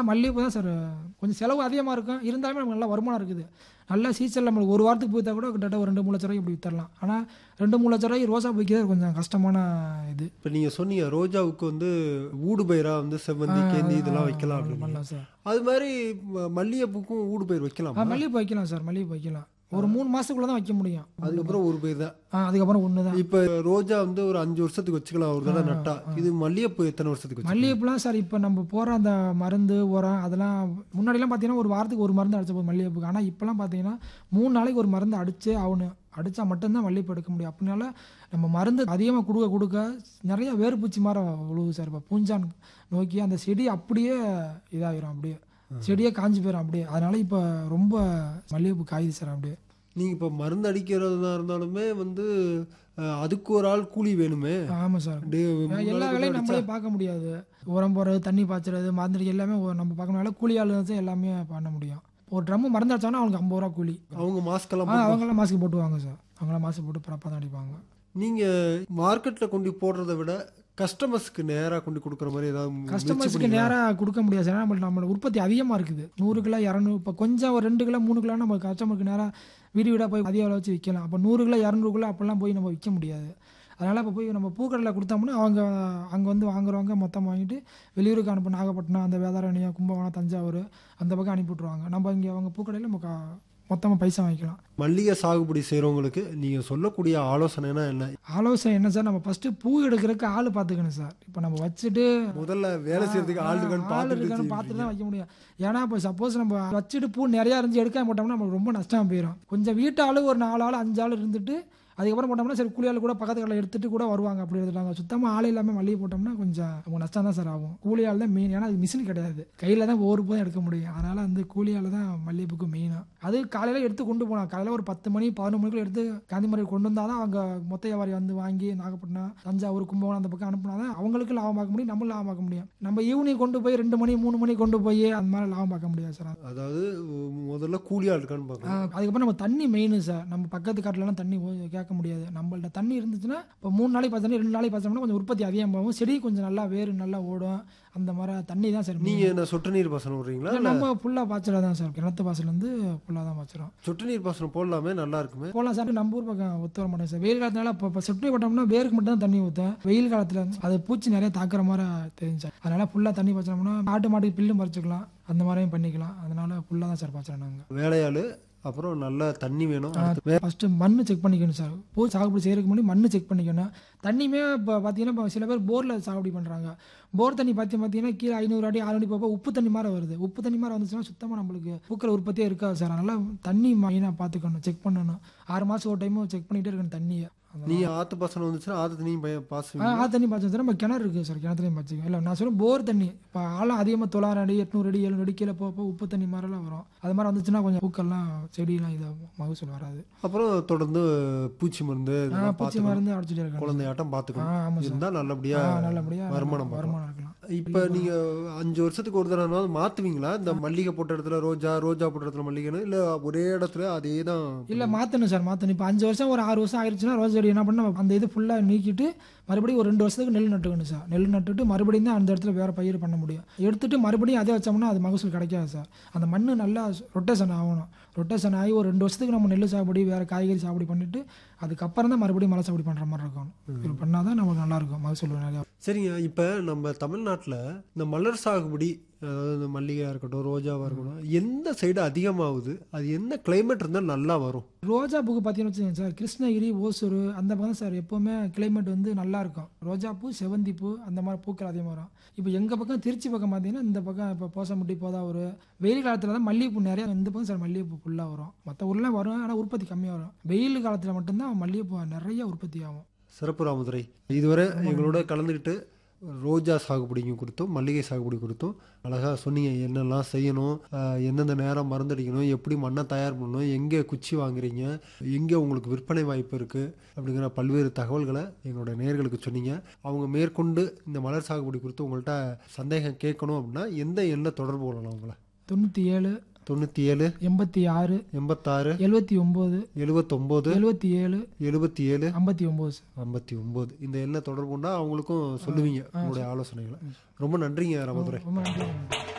அதனால் மல்லிகைப்பூ தான் சார் கொஞ்சம் செலவு அதிகமாக இருக்கும் இருந்தாலுமே நமக்கு நல்ல வருமானம் இருக்குது நல்ல சீசனில் நம்மளுக்கு ஒரு வாரத்துக்கு போய்த்தா கூட கிட்டத்தட்ட ஒரு ரெண்டு மூணு லட்ச ரூபாய்க்கு இப்படி வித்தரலாம் ஆனால் ரெண்டு மூணு லட்ச ரூபாய்க்கு ரோசா விற்கிறது கொஞ்சம் கஷ்டமான இது இப்போ நீங்கள் சொன்னீங்க ரோஜாவுக்கு வந்து ஊடு பயிரா வந்து செவ்வந்தி கேந்தி இதெல்லாம் வைக்கலாம் அப்படின்னு பண்ணலாம் சார் அது மாதிரி ம- மல்லிகைப்பூக்கும் ஊடு பயிர் வைக்கலாம் ஆ மல்லிகைப்பூ வைக்கலாம் சார் மல்லிகைப்பூ வைக்கலாம் ஒரு மூணு மாதத்துக்குள்ளே தான் வைக்க முடியும் அதுக்கப்புறம் ஒரு பயிர் தான் ஆ அதுக்கப்புறம் ஒன்று தான் இப்போ ரோஜா வந்து ஒரு அஞ்சு வருஷத்துக்கு வச்சுக்கலாம் ஒரு தடவை நட்டா இது மல்லிகைப்பூ எத்தனை வருஷத்துக்கு வச்சுக்கலாம் மல்லிகைப்பூலாம் சார் இப்போ நம்ம போகிற அந்த மருந்து உரம் அதெல்லாம் முன்னாடிலாம் பார்த்தீங்கன்னா ஒரு வாரத்துக்கு ஒரு மருந்து அடிச்ச போதும் மல்லிகைப்பூக்கு ஆனால் இப்போலாம் பார்த்தீங்கன்னா மூணு நாளைக்கு ஒரு மருந்து அடிச்சே ஆகணும் அடித்தா மட்டும்தான் மல்லிகைப்பூ எடுக்க முடியும் அப்படினால நம்ம மருந்து அதிகமாக கொடுக்க கொடுக்க நிறைய வேறுபூச்சி மாதிரி விழுவுது சார் இப்போ பூஞ்சான் நோக்கி அந்த செடி அப்படியே இதாகிரும் அப்படியே செடியே காஞ்சி போயிடும் அப்படியே அதனால இப்போ ரொம்ப மல்லிகைப்பூ காயுது சார் அப்படியே நீங்கள் இப்போ மருந்து அடிக்கிறதா இருந்தாலுமே வந்து அஹ், அதுக்கு ஒரு ஆள் கூலி வேணுமே ஆமாம் சார் அப்படியே மூணு எல்லா நாளைக்கு வேலையும் அடிச்சா- நம்மளே பார்க்க முடியாது உரம் போடுறது தண்ணி பாய்ச்சறது மருந்து எல்லாமே ஒ- நம்ம பார்க்கணும்னால கூலி ஆளு வச்சு எல்லாமே பண்ண முடியும் ஒரு ட்ரம்மு மருந்து அடிச்சாங்கன்னா அவங்களுக்கு ஐம்பது ரூபா கூலி அவங்க மாஸ்கெல்லாம் ஆ அவங்களாம் மாஸ்க் போட்டுவாங்க சார் அவங்களாம் மாஸ்க் போட்டு ப்ராப்பராக தான் அடிப்பாங்க நீங்கள் மார்க்கெட்டில் கொண்டு போடுறதை விட கஸ்டமர்ஸ்க்கு நேராக கொண்டு கொடுக்குற மாதிரி ஏதாவது முயற்சி கஸ்டமர்ஸ்க்கு பண்ணீங்களா? நேராக கொடுக்க முடியாது சார் நம்ம நம்மளோட உற்பத்தி அதிகமாக இருக்குது நூறு கிலோ இரநூறு இப்போ கொஞ்சம் ஒரு ரெண்டு கிலோ மூணு கிலோ நம்ம கஸ்டமருக்கு நேராக வீடு வீடாக போய் அதிக விலை வச்சு விற்கலாம் அப்போ நூறு கிலோ இரநூறு கிலோ அப்போல்லாம் போய் நம்ம விற்க முடியாது அதனால் இப்போ போய் நம்ம பூக்கடையில் கொடுத்தோம்னா அவங்க அங்கே வந்து வாங்குறவங்க மொத்தம் வாங்கிட்டு வெளியூருக்கு அனுப்ப நாகப்பட்டினம் அந்த வேதாரண்யம் கும்பகோணம் தஞ்சாவூர் அந்த பக்கம் அனுப்பி விட்ருவாங்க நம்ம இங்கே அவங்க பூக்கடையில் நம்ம மொத்தமாக பைசா வாங்கிக்கலாம் மல்லிகை சாகுபடி செய்கிறவங்களுக்கு நீங்கள் சொல்லக்கூடிய ஆலோசனைனா என்ன ஆலோசனை என்ன சார் நம்ம ஃபஸ்ட்டு பூ எடுக்கிறதுக்கு ஆள் பார்த்துக்கணும் சார் இப்போ நம்ம வச்சுட்டு முதல்ல வேலை செய்யறதுக்கு ஆள் இருக்கான்னு ஆள் பார்த்துட்டு இருக்கான்னு பார்த்துட்டு செய்வீங்க. தான் வைக்க முடியும் ஏன்னா இப்போ சப்போஸ் நம்ம வச்சுட்டு பூ நிறையா இருந்து எடுக்காம போட்டோம்னா நமக்கு ரொம்ப நஷ்டம் போயிடும் கொஞ்சம் வீட்டு ஆளு ஒரு நாலு ஆள் அஞ்சு ஆள் இருந்துட்டு அதுக்கப்புறம் போட்டோம்னா சரி கூலி ஆள் கூட பக்கத்து கடையில் எடுத்துட்டு கூட வருவாங்க அப்படி எடுத்துட்டாங்க சுத்தமாக ஆள் இல்லாமல் மல்லிகை போட்டோம்னா கொஞ்சம் நமக்கு நஷ்டம் தான் சார் ஆகும் கூலி ஆள் தான் மெயின் ஏன்னா அது மிஷின் கிடையாது கையில் தான் ஒவ்வொரு பூ தான் எடுக்க முடியும் அதனால வந்து கூலி ஆள் தான் மல்லிகைப்பூக்கு மெயினாக அது காலையில் எடுத்து கொண்டு போகலாம் காலையில் ஒரு பத்து மணி பதினொரு மணிக்குள்ள எடுத்து காந்திமரை கொண்டு வந்தால் தான் அவங்க மொத்த வியாபாரி வந்து வாங்கி நாகப்பட்டினம் தஞ்சாவூர் கும்பகோணம் அந்த பக்கம் அனுப்புனா தான் அவங்களுக்கு லாபம் பார்க்க முடியும் நம்ம லாபம் பார்க்க முடியும் நம்ம ஈவினிங் கொண்டு போய் ரெண்டு மணி மூணு மணி கொண்டு போய் அந்த மாதிரி லாபம் பார்க்க முடியாது சார் அதாவது முதல்ல கூலி ஆள் இருக்கான்னு பார்க்கணும் ஆஹ் அதுக்கப்புறம் நம்ம தண்ணி மெயின் சார் நம்ம பக்கத்து காட்டுலலாம் தண்ணி ஓ- கேட்க முடியாது நம்மள்ட்ட தண்ணி இருந்துச்சுன்னா இப்போ மூணு நாளைக்கு பார்த்தோம்னா ரெண்டு நாளைக்கு பார்த்தோம்னா கொஞ்சம் உற்பத்தி அதிகமாகும் செடி கொஞ்சம் நல்லா வேறு நல்லா ஓடும் அந்த மாதிரி தண்ணி தான் சார் main. நீங்க என்ன சொட்டு நீர் பாசனம் விடுறீங்களா இல்ல, நம்ம ஃபுல்லாக பாய்ச்சல தான் சார் கிணத்து பாய்ச்சலேருந்து ஃபுல்லாக தான் பாய்ச்சிரும் சொட்டு நீர் பாசனம் போடலாமே நல்லா இருக்குமே போகலாம் சார் நம்ம ஊர் பக்கம் ஒத்து வர மாட்டேன் சார் வெயில் காலத்தினால இப்போ இப்போ செப்டி போட்டோம்னா வேருக்கு மட்டும் தான் தண்ணி ஊற்றும் வெயில் காலத்தில் அது பூச்சி நிறைய தாக்குற மாதிரி தெரிஞ்சு சார் அதனால ஃபுல்லாக தண்ணி பாய்ச்சோம்னா ஆட்டு மாட்டுக்கு பில்லும் பறிச்சுக்கலாம் அந்த மாதிரியும் பண்ணிக்கலாம் அதனால ஃபுல்லாக தான் சார் பாய்ச்சறோம் நாங்கள் வேலையாள் அப்புறம் நல்லா தண்ணி வேணும் அடுத்து வே- ஃபஸ்ட்டு மண் செக் பண்ணிக்கணும் சார் பூ சாகுபடி செய்யறதுக்கு முன்னாடி மண் செக் பண்ணிக்கணும் தண்ணியுமே இப்போ பார்த்தீங்கன்னா இப்போ சில பேர் போரில் சாகுபடி பண்ணுறாங்க போர் தண்ணி பார்த்து பார்த்தீங்கன்னா கீழே ஐநூறு அடி ஆறு அடி போக உப்பு தண்ணி மாதிரி வருது உப்பு தண்ணி மாதிரி வந்துச்சுன்னா சுத்தமாக நம்மளுக்கு பூக்கள் உற்பத்தியே இருக்காது சார் அதனால் தண்ணி மெயினாக பார்த்துக்கணும் செக் பண்ணணும் ஆறு மாதம் ஒரு டைமும் செக் பண்ணிகிட்டே இருக்கணும் தண்ணியை நீங்க ஆத்து பாசனம் வந்துச்சுன்னா ஆத்து தண்ணியும் பய- ஆ பாசுவீங்க ஆ தண்ணி பாய்ச்சோம் சார் நம்ம கிணறு இருக்குது சார் கிணத்துலையும் பாய்ச்சிக்கோ இல்லை நான் சொல்ல போர் தண்ணி இப்போ ஆழம் அதிகமாக தொள்ளாயிரம் அடி எட்நூறு அடி எழுநூறு அடி கீழே போக போக உப்பு தண்ணி மாதிரிலாம் வரும் அது மாதிரி வந்துச்சுன்னா கொஞ்சம் பூக்கள்லாம் செடியெல்லாம் இதாகும் மகசூல் வராது அப்புறம் தொடர்ந்து பூச்சி மருந்து ஆ இதெல்லாம் பூச்சி பார்த்துக்கணும் மருந்து அடிச்சுட்டே இருக்கணும் குழந்தையாட்டம் ஆ பார்த்துக்கணும் ஆமாம் சார் இருந்தா நல்லபடியா ஆ நல்லபடியாக வருமானம் பார்க்கலாம். வருமானம் இருக்கலாம் இப்ப நீங்க அஞ்சு வருஷத்துக்கு ஒரு தடவை மாத்துவீங்களா இந்த மல்லிகை போட்ட இடத்துல ரோஜா ரோஜா போட்ட இடத்துல மல்லிகைன்னு இல்ல ஒரே இடத்துல அதே தான் இல்லை மாற்றணும் சார் மாற்றணும் இப்போ அஞ்சு வருஷம் ஒரு ஆறு வருஷம் ஆயிடுச்சுன்னா ரோஸ் செடி என்ன பண்ண அந்த இது ஃபுல்லாக நீக்கிட்டு மறுபடியும் ஒரு ரெண்டு வருஷத்துக்கு நெல் நட்டுக்கணும் சார் நெல் நட்டுட்டு மறுபடியும் தான் அந்த இடத்துல வேறு பயிர் பண்ண முடியும் எடுத்துட்டு மறுபடியும் அதே வச்சோம்னா அது மகசூல் கிடைக்காது சார் அந்த மண் நல்லா ரொட்டேஷன் ஆகணும் ரொட்டேஷன் ஆகி ஒரு ரெண்டு வருஷத்துக்கு நம்ம நெல் சாகுபடி வேறு காய்கறி சாகுபடி பண்ணிட்டு அதுக்கப்புறம் தான் மறுபடியும் மலை சாகுபடி பண்ணுற மாதிரி இருக்கணும் இது பண்ணால் தான் நமக்கு நல்லாயிருக்கும் மகசூல் நிறையா சரிங்க இப்ப நம்ம தமிழ்நாட்டுல இந்த மலர் சாகுபடி அதாவது இந்த மல்லிகையா இருக்கட்டும் ரோஜாவா இருக்கட்டும் எந்த சைடு அதிகமாகுது அது என்ன கிளைமேட் இருந்தா நல்லா வரும் ரோஜா பூக்கு பார்த்தீங்கன்னு வச்சுக்கோங்க சார் கிருஷ்ணகிரி ஓசூர் அந்த பக்கம் சார் எப்போவுமே கிளைமேட் வந்து நல்லா இருக்கும் ரோஜா பூ செவந்தி பூ அந்த மாதிரி பூக்கள் அதிகமாக வரும் இப்போ எங்கள் பக்கம் திருச்சி பக்கம் பார்த்தீங்கன்னா இந்த பக்கம் இப்போ போசமுட்டி போதாவூர் வெயில் காலத்தில் தான் மல்லிகைப்பூ நிறையா இந்த பக்கம் சார் மல்லிகைப்பூ ஃபுல்லாக வரும் மற்ற ஊர்லாம் வரும் ஆனால் உற்பத்தி கம்மியாக வரும் வெயில் காலத்தில் மட்டும்தான் மல்லிகைப்பூ நிறைய உற்பத்தி ஆகும் சிறப்பு ராமதுரை இதுவரை எங்களோட கலந்துக்கிட்டு ரோஜா சாகுபடிக்கும் கொடுத்தோம் மல்லிகை சாகுபடி கொடுத்தோம் அழகாக சொன்னீங்க என்னெல்லாம் செய்யணும் ஆஹ் எந்தெந்த நேரம் மருந்தடிக்கணும் எப்படி மண்ணை தயார் பண்ணணும் எங்கே குச்சி வாங்குறீங்க எங்கே உங்களுக்கு விற்பனை வாய்ப்பு இருக்குது அப்படிங்கிற பல்வேறு தகவல்களை எங்களோட நேயர்களுக்கு சொன்னீங்க அவங்க மேற்கொண்டு இந்த மலர் சாகுபடி குறித்து உங்கள்கிட்ட சந்தேகம் கேட்கணும் அப்படின்னா எந்த எண்ணை தொடர்பு கொள்ளலாம் உங்களை தொண்ணூற்றி ஏழு தொண்ணூற்றி ஏழு எண்பத்தி ஆறு எண்பத்தாறு எழுபத்தி ஒம்பது எழுபத்தொம்போது எழுபத்தி ஏழு எழுபத்தி ஏழு ஐம்பத்தி ஒம்பது சார் ஐம்பத்தி ஒம்பது இந்த எண்ணை தொடர்பு கொண்டா அவங்களுக்கும் சொல்லுவீங்க உங்களுடைய ஆலோசனைகளை ரொம்ப நன்றிங்க ராமதுரை ரொம்ப நன்றி